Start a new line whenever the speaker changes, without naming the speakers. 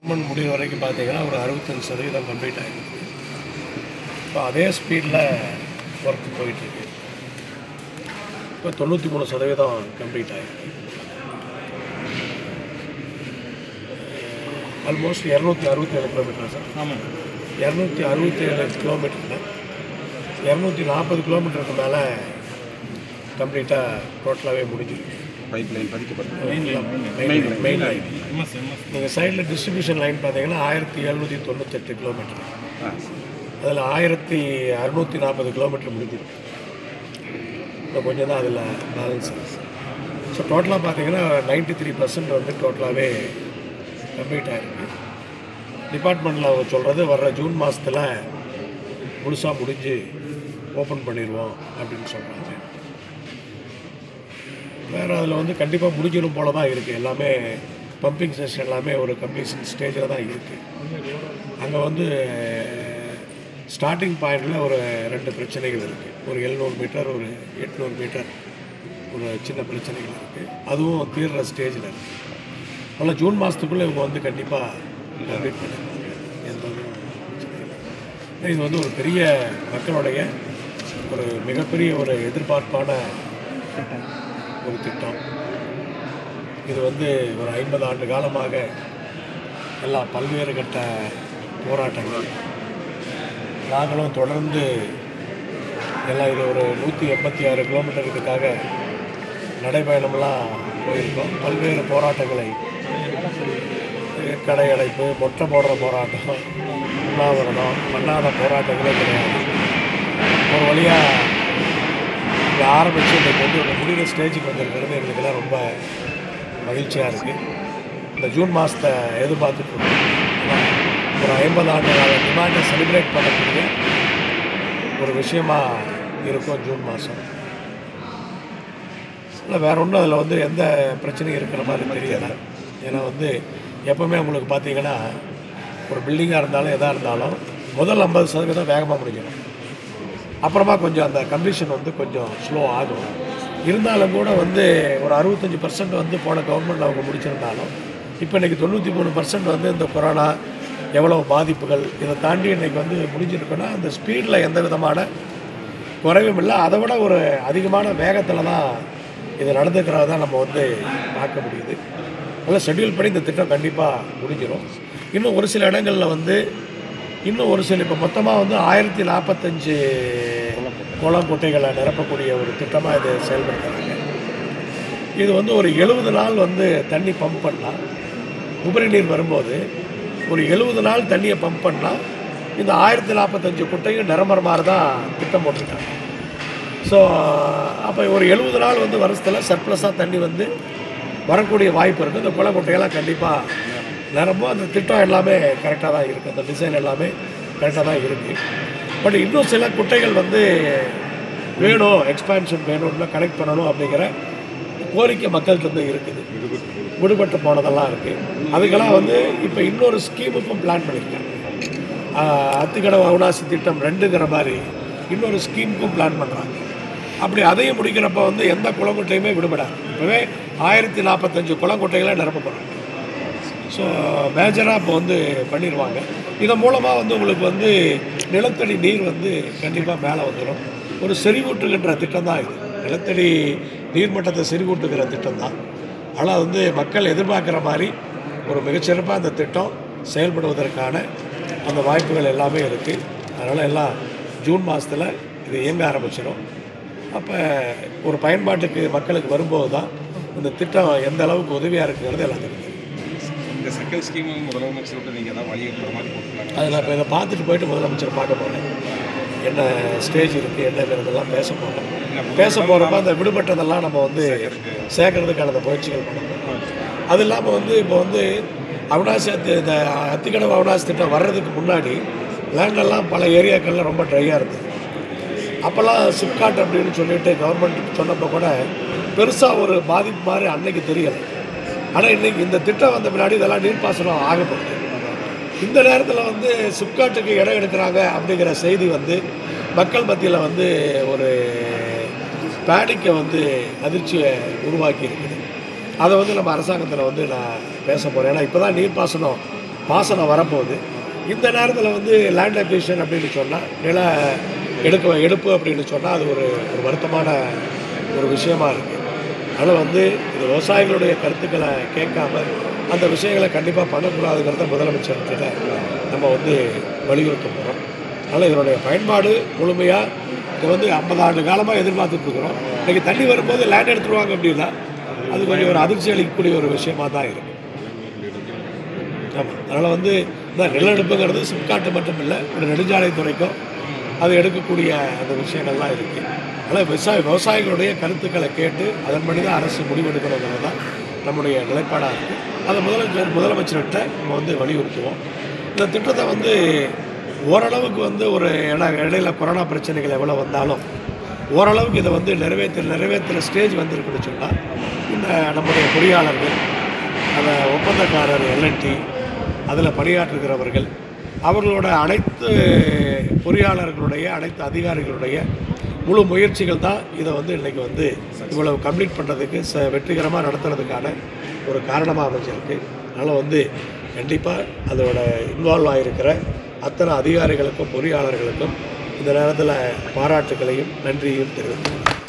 Government முடிவு வரைக்கும் பார்த்தீங்கன்னா ஒரு அறுபத்தஞ்சு சதவீதம் கம்ப்ளீட் ஆகிருக்கு இப்போ அதே ஸ்பீடில் ஒர்க் போயிட்டுருக்கு இப்போ தொண்ணூற்றி மூணு சதவீதம் கம்ப்ளீட் ஆகிருக்கு ஆல்மோஸ்ட் இரநூத்தி அறுபத்தி ஏழு கிலோமீட்டர் சார்
ஆமாம்
இரநூத்தி அறுபத்தி ஏழு கிலோமீட்டரில் இரநூத்தி நாற்பது கிலோமீட்டருக்கு மேலே கம்ப்ளீட்டாக டோட்டலாகவே முடிஞ்சிருக்கு
பைப் லைன் பதிக்கப்பட்டது
main main line
MS MS
நீங்கள் சைடில் டிஸ்ட்ரிபியூஷன் லைன் பார்த்தீங்கன்னா ஆயிரத்தி எழுநூற்றி தொண்ணூத்தெட்டு கிலோமீட்டர்
ஆ
அதில் ஆயிரத்தி அறுநூற்றி நாற்பது கிலோமீட்டர் முடிஞ்சிருக்கு இப்போ கொஞ்சம் தான் அதில் பேலன்ஸ் இருக்குது ஸோ டோட்டலாக பார்த்தீங்கன்னா நைன்டி த்ரீ பர்சன்ட் வந்து டோட்டலாகவே கம்ப்ளீட் ஆகிருக்கு டிபார்ட்மெண்ட்டில் அவங்க சொல்கிறது வர்ற ஜூன் மாதத்தில் முழுசாக முடிஞ்சு ஓப்பன் பண்ணிடுவோம் அப்படின்னு சொல்கிறாங்க வேறு அதில் வந்து கண்டிப்பாக முடிஞ்சிடும் போல தான் இருக்குது எல்லாமே பம்பிங் செஷன் எல்லாமே ஒரு கம்ப்ளீஷன் ஸ்டேஜில் தான் இருக்குது அங்கே வந்து ஸ்டார்டிங் பாயிண்டில் ஒரு ரெண்டு பிரச்சனைகள் இருக்குது ஒரு எழுநூறு மீட்டர் ஒரு எட்நூறு மீட்டர் ஒரு சின்ன பிரச்சனைகள் இருக்குது அதுவும் தீர்ற ஸ்டேஜில் இருக்குது அதனால் ஜூன் மாதத்துக்குள்ளே இவங்க வந்து கண்டிப்பாக கம்ப்ளீட் பண்ணிடுவாங்க எந்த ஒரு பிரச்சனையும் இல்லை. இது வந்து ஒரு பெரிய மக்களுடைய ஒரு மிகப்பெரிய ஒரு எதிர்பார்ப்பான ஒரு திட்டம் இது வந்து ஒரு ஐம்பது ஆண்டு காலமாக எல்லா பல்வேறு கட்ட போராட்டங்கள் நாங்களும் தொடர்ந்து எல்லாம் இது ஒரு நூற்றி எண்பத்தி ஆறு கிலோமீட்டர் இதுக்காக நடைபயணம்லாம் போயிருக்கோம் பல்வேறு போராட்டங்களை கடை அடைப்பு மொட்டை போடுற போராட்டம் உண்ணாவிரதம் பண்ணாத போராட்டங்களே கிடையாது ஒரு வழியாக இதை ஆரம்பித்து இன்றைக்கு வந்து ஒரு முடிகிற ஸ்டேஜுக்கு வந்திருக்கிறது எங்களுக்கெல்லாம் ரொம்ப மகிழ்ச்சியாக இருக்குது இந்த ஜூன் மாதத்தை எதிர்பார்த்துட்டு இருக்கோம் ஏன்னா, ஒரு ஐம்பது ஆண்டு கால டிமாண்டை செலிப்ரேட் பண்ணக்கூடிய ஒரு விஷயமா இருக்கும் ஜூன் மாதம் இல்லை வேற ஒன்றும் அதில் வந்து எந்த பிரச்சனையும் இருக்கிற மாதிரி தெரியலை ஏன்னா வந்து எப்போவுமே உங்களுக்கு பார்த்தீங்கன்னா ஒரு பில்டிங்காக இருந்தாலும் எதாக இருந்தாலும் முதல் ஐம்பது சதவீதம் வேகமாக முடிஞ்சிடும் அப்புறமா கொஞ்சம் அந்த கண்டிஷன் வந்து கொஞ்சம் ஸ்லோ ஆகும் இருந்தாலும் கூட வந்து ஒரு அறுபத்தஞ்சி பர்சன்ட் வந்து போன கவர்மெண்ட் அவங்க முடிச்சிருந்தாலும் இப்போ இன்றைக்கி தொண்ணூற்றி மூணு பர்சன்ட் வந்து இந்த கொரோனா எவ்வளோ பாதிப்புகள் இதை தாண்டி இன்றைக்கி வந்து முடிஞ்சிருக்குன்னா அந்த ஸ்பீடில் எந்த விதமான குறைவும் இல்லை அதை விட ஒரு அதிகமான வேகத்தில் தான் இது நடந்துக்கிறத தான் நம்ம வந்து பார்க்க முடியுது அதனால் ஷெட்யூல் படி இந்த திட்டம் கண்டிப்பாக முடிஞ்சிடும் இன்னும் ஒரு சில இடங்களில் வந்து இன்னும் ஒரு சில இப்போ மொத்தமாக வந்து ஆயிரத்தி நாற்பத்தஞ்சு குளம் குட்டைகளை நிரப்பக்கூடிய ஒரு திட்டமாக இது செயல்படுத்துகிறாங்க இது வந்து ஒரு எழுபது நாள் வந்து தண்ணி பம்ப் பண்ணால் உபரி நீர் வரும்போது ஒரு எழுபது நாள் தண்ணியை பம்ப் பண்ணால் இந்த ஆயிரத்தி நாற்பத்தஞ்சு குட்டையும் நிரம்புற மாதிரி தான் திட்டம் போட்டிருக்காங்க ஸோ அப்போ ஒரு எழுபது நாள் வந்து வருஷத்தில் சர்ப்ளஸாக தண்ணி வந்து வரக்கூடிய வாய்ப்பு இருக்குது இந்த குளம் குட்டையெல்லாம் கண்டிப்பாக நிரம்பும் அந்த திட்டம் எல்லாமே கரெக்டாக தான் இருக்குது அந்த டிசைன் எல்லாமே கரெக்டாக தான் இருக்குது பட் இன்னும் சில குட்டைகள் வந்து வேணும் எக்ஸ்பான்ஷன் வேணும் இன்னும் கனெக்ட் பண்ணணும் அப்படிங்கிற கோரிக்கை மக்கள்கிட்ட வந்து இருக்குது விடுபட்டு போனதெல்லாம் இருக்குது அதுக்கெல்லாம் வந்து இப்போ இன்னொரு ஸ்கீமுக்கும் பிளான் பண்ணியிருக்காங்க ஆஹ் அத்திக்கடவு அவினாசி திட்டம் ரெண்டுங்கிற மாதிரி இன்னொரு ஸ்கீமுக்கும் பிளான் பண்ணுறாங்க அப்படி அதையும் முடிக்கிறப்ப வந்து எந்த குளங்குட்டையுமே விடுபடாது இப்போவே ஆயிரத்தி நாற்பத்தஞ்சு குளங்குட்டைகளை நிரப்ப போகிறாங்க ஸோ மேஜராக இப்போ வந்து பண்ணிடுவாங்க இதன் மூலமாக வந்து உங்களுக்கு வந்து நிலத்தடி நீர் வந்து கண்டிப்பாக மேலே வந்துடும் ஒரு செறிவூட்டுகின்ற திட்டம் தான் இது நிலத்தடி நீர்மட்டத்தை செறிவூட்டுகிற திட்டம் தான் ஆனால் வந்து மக்கள் எதிர்பார்க்குற மாதிரி ஒரு மிகச்சிறப்பாக அந்த திட்டம் செயல்படுவதற்கான அந்த வாய்ப்புகள் எல்லாமே இருக்குது அதனால் எல்லாம் ஜூன் மாதத்தில் இது இயங்க ஆரம்பிச்சிடும் அப்போ ஒரு பயன்பாட்டுக்கு மக்களுக்கு வரும்போது தான் இந்த திட்டம் எந்த அளவுக்கு உதவியாக இருக்குங்கிறது எல்லாத்துக்கும் தெரியும்
இந்த செகண்ட் ஸ்கீம் முதலமைச்சர் விட்டு நீங்கள் ஏதாவது வழியுறுத்துற மாதிரி போட்டுருக்காங்க
அதை நான் இப்போ இதை பார்த்துட்டு போயிட்டு முதலமைச்சர் பார்க்க போகிறேன் என்ன ஸ்டேஜ் இருக்குது என்னங்கிறதெல்லாம் பேச போகிறேன் பேச போகிறப்ப அந்த விடுபட்டதெல்லாம் நம்ம வந்து சேர்க்கறதுக்கான அந்த முயற்சிகள் பண்ண போகிறோம் அது இல்லாமல் வந்து இப்போ வந்து அவினாசி அத்தி இந்த அத்திக்கடவு அவினாசி திட்டம் வர்றதுக்கு முன்னாடி லேண்டெல்லாம் பல ஏரியாக்கள்லாம் ரொம்ப ட்ரையாக இருந்தது அப்போல்லாம் சிப்காட் அப்படின்னு சொல்லிட்டு கவர்மெண்ட் சொன்னப்போ கூட பெருசாக ஒரு பாதிப்பு மாதிரி அன்னைக்கு தெரியலை ஆனால் இன்னைக்கு இந்த திட்டம் வந்த பின்னாடி இதெல்லாம் நீர்ப்பாசனம் ஆக போகுது இந்த நேரத்தில் வந்து சிப்காட்டுக்கு இடம் எடுக்கிறாங்க அப்படிங்கிற செய்தி வந்து மக்கள் மத்தியில் வந்து ஒரு பேனிக்கை வந்து அதிர்ச்சியை உருவாக்கி இருக்குது அதை வந்து நம்ம அரசாங்கத்தில் வந்து நான் பேச போகிறேன் ஏன்னா இப்போ தான் நீர்ப்பாசனம் பாசனம் வரப்போகுது இந்த நேரத்தில் வந்து லேண்ட் அக்விஷன் அப்படின்னு சொன்னால் நில எடுக்க எடுப்பு அப்படின்னு சொன்னால் அது ஒரு ஒரு வருத்தமான ஒரு விஷயமா இருக்குது அதனால் வந்து இது விவசாயிகளுடைய கருத்துக்களை கேட்காம அந்த விஷயங்களை கண்டிப்பாக பண்ணக்கூடாதுங்கிறத முதலமைச்சர்கிட்ட நம்ம வந்து வலியுறுத்த போகிறோம் அதனால் இதனுடைய பயன்பாடு முழுமையாக இது வந்து ஐம்பது ஆண்டு காலமாக எதிர்பார்த்துட்டு இருக்கிறோம் இன்றைக்கி தண்ணி வரும்போது லேண்ட் எடுத்துருவாங்க அப்படின்னா அது கொஞ்சம் ஒரு அதிர்ச்சி அளிக்கக்கூடிய ஒரு விஷயமா தான் இருக்குது ஆமாம் அதனால் வந்து இந்த நிலநடுப்புங்கிறது சிப்காட்டு மட்டும் இல்லை ஒரு நெடுஞ்சாலை துறைக்கும் அது எடுக்கக்கூடிய அந்த விஷயங்கள்லாம் இருக்குது அதனால் விவசாய விவசாயிகளுடைய கருத்துக்களை கேட்டு அதன்படி தான் அரசு முடிவெடுக்கணுங்கிறது தான் நம்முடைய நிலைப்பாடாக இருக்குது அதை முதலமைச்சர் முதலமைச்சர்கிட்ட நம்ம வந்து வலியுறுத்துவோம் இந்த திட்டத்தை வந்து ஓரளவுக்கு வந்து ஒரு இட இடையில கொரோனா பிரச்சனைகள் எவ்வளோ வந்தாலும் ஓரளவுக்கு இதை வந்து நிறைவேற்ற நிறைவேற்றுற ஸ்டேஜ் வந்திருக்குன்னு சொன்னால் இந்த நம்முடைய பொறியாளர்கள் அந்த ஒப்பந்தக்காரர் எல்என்டி அதில் பணியாற்றுகிறவர்கள் அவர்களோட அனைத்து பொறியாளர்களுடைய அனைத்து அதிகாரிகளுடைய முழு முயற்சிகள் தான் இதை வந்து இன்றைக்கி வந்து இவ்வளவு கம்ப்ளீட் பண்ணுறதுக்கு ச வெற்றிகரமாக நடத்துறதுக்கான ஒரு காரணமாக அமைஞ்சிருக்கு அதனால் வந்து கண்டிப்பாக அதோட இன்வால்வ் ஆகிருக்கிற அத்தனை அதிகாரிகளுக்கும் பொறியாளர்களுக்கும் இந்த நேரத்தில் பாராட்டுகளையும் நன்றியையும் தெரிவித்துக்கிறேன்